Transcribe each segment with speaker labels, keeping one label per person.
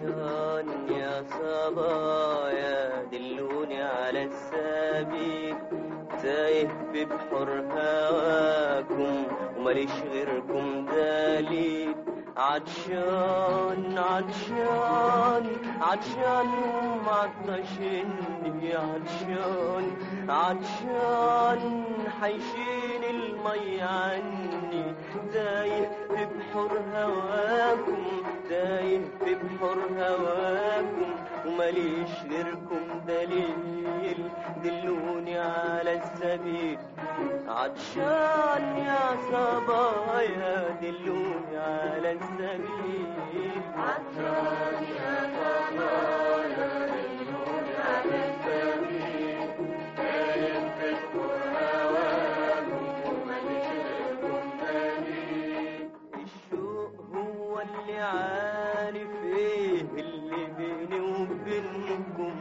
Speaker 1: عطشان يا صبايا دلوني على السبيل تايه في بحر هواكم ومليش غيركم دليل عطشان عطشان عطشان معطشني عطشان عطشان حيشيل المي عني تايه في بحر هواكم تايه في بحر هواكم ومليش غيركم دليل دلوني على السبيل عطشان يا صبايا دلوني على السبيل
Speaker 2: عطشان يا صبايا دلوني على السبيل تايه في بحر هواكم ومليش غيركم دليل
Speaker 1: الشوق هو اللي عارف ايه اللي بيني وبينكم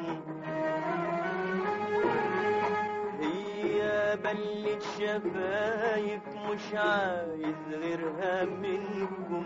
Speaker 1: هي بلة شفايف مش عايز غيرها منكم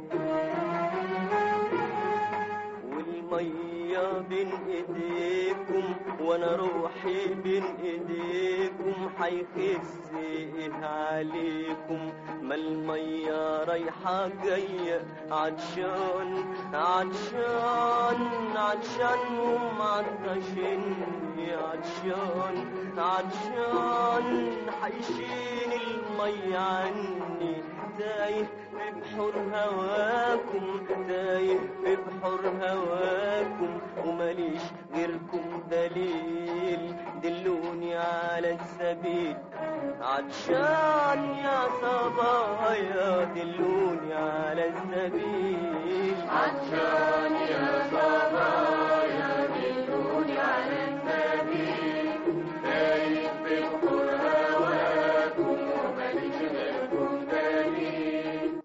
Speaker 1: والمية بين ايديكم وانا روحي بين ايديكم حيخس ايه عليكم ما المية رايحة جاية عطشان عطشان عطشان ومعطشني عطشان عطشان حيشيل المي عني تايه في بحر هواكم تايه في بحر هواكم ومليش غيركم دليل دلوني على السبيل عطشان يا صبايا دلوني على السبيل
Speaker 2: عطشان يا صبايا دلوني على السبيل تايه في بحر هواكم ومليش غيركم دليل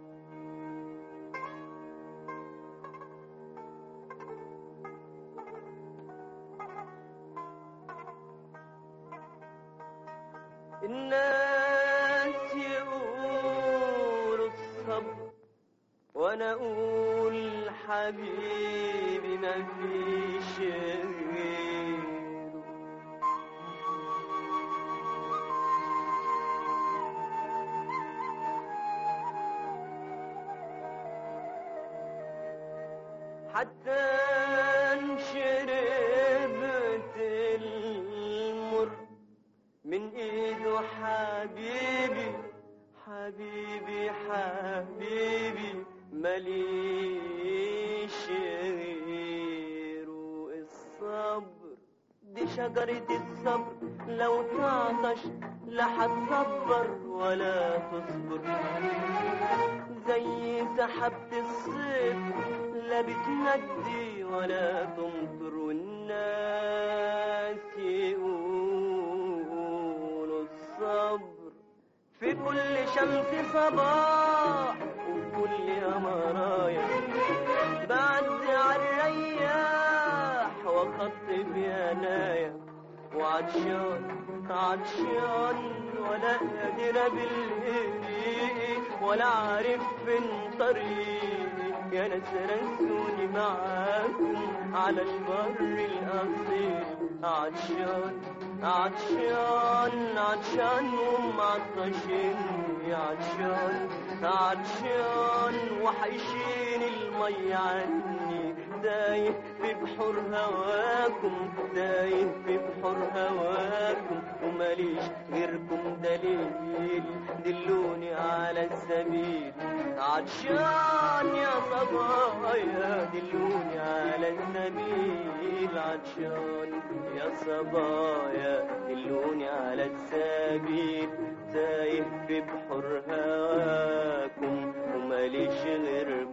Speaker 1: الناس يقولوا الصبر وانا اقول حبيبي ما فيش غيره حتى إن شربت المر من ايده حبيبي حبيبي حبيبي ماليش غيره الصبر دي شجرة الصبر لو تعطش لا هتصبر ولا تصبر زي سحبة الصيف لا بتندي ولا تمطر والناس يقولوا الصبر في كل شمس صباح وفي كل أمرايا بعد عالرياح وخطف ينايا وعطشان عطشان ولا قادر بالهدي ولا عارف فين طريقي يا ناس رسوني معاكم على البر الأصيل عطشان عطشان عطشان ومعطشني عطشان عطشان وحيشين المي عني تايه في بحر هواكم تايه في بحر هواكم وماليش غيركم دليل دلوني على السبيل عطشان يا صبايا دلوني على السبيل عطشان يا صبايا دلوني على السبيل تايه في بحر هواكم وماليش غيركم